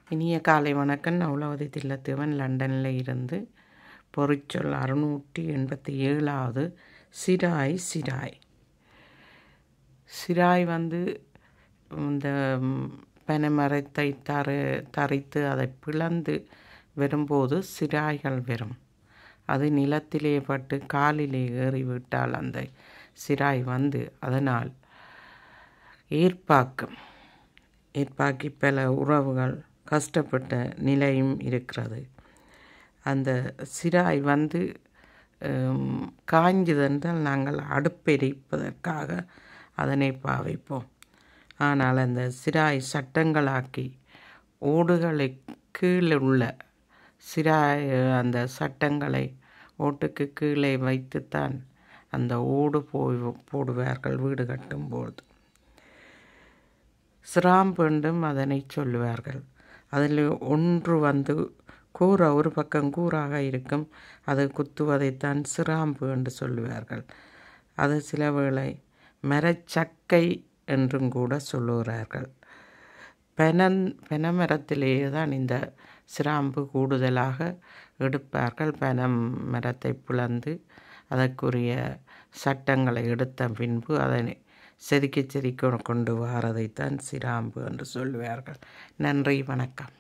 இனிய காலை வணக்கம் நவுலவதி தில்லத்தேவன் லண்டனில் இருந்து பொறிச்சொல் அறுநூற்றி எண்பத்தி ஏழாவது சிராய் சிராய் சிராய் வந்து இந்த ம், பனைமரத்தை தரு தரித்து அதை பிளந்து வரும்போது சிராய்கள் வரும் அது நிலத்திலே பட்டு காலிலே ஏறிவிட்டால் அந்த சிராய் வந்து அதனால் ஏற்பாக்கும் ஏற்பாக்கி பல உறவுகள் கஷ்டப்பட்ட நிலையும் இருக்கிறது அந்த சிராய் வந்து ஹம், காய்ஞ்சதென்றால் நாங்கள் அடுப்பெரிப்பதற்காக அதனை பாவிப்போம் ஆனால் அந்த சிராய் சட்டங்களாக்கி ஓடுகளை கீழே உள்ள சிராய் அந்த சட்டங்களை ஓட்டுக்கு கீழே வைத்துத்தான் அந்த ஓடு போய் போடுவார்கள் வீடு கட்டும்போது சிராம்பு என்றும் அதனை சொல்லுவார்கள் அதில் ஒன்று வந்து கூரை ஒரு பக்கம் கூறாக இருக்கும் அது குத்துவதைத்தான் சிராம்பு என்று சொல்லுவார்கள் அது சில வேளை மரச்சக்கை என்றும் கூட சொல்லுகிறார்கள் பெனன் பெனமரத்திலேயே தான் இந்த சிராம்பு கூடுதலாக எடுப்பார்கள் பெனம் மரத்தை பிளந்து அதற்குரிய சட்டங்களை எடுத்த பின்பு அதனை செதுக்கி செதுக்கி கொண்டு வாரதைத்தான் சிராம்பு என்று சொல்லுவார்கள் நன்றி வணக்கம்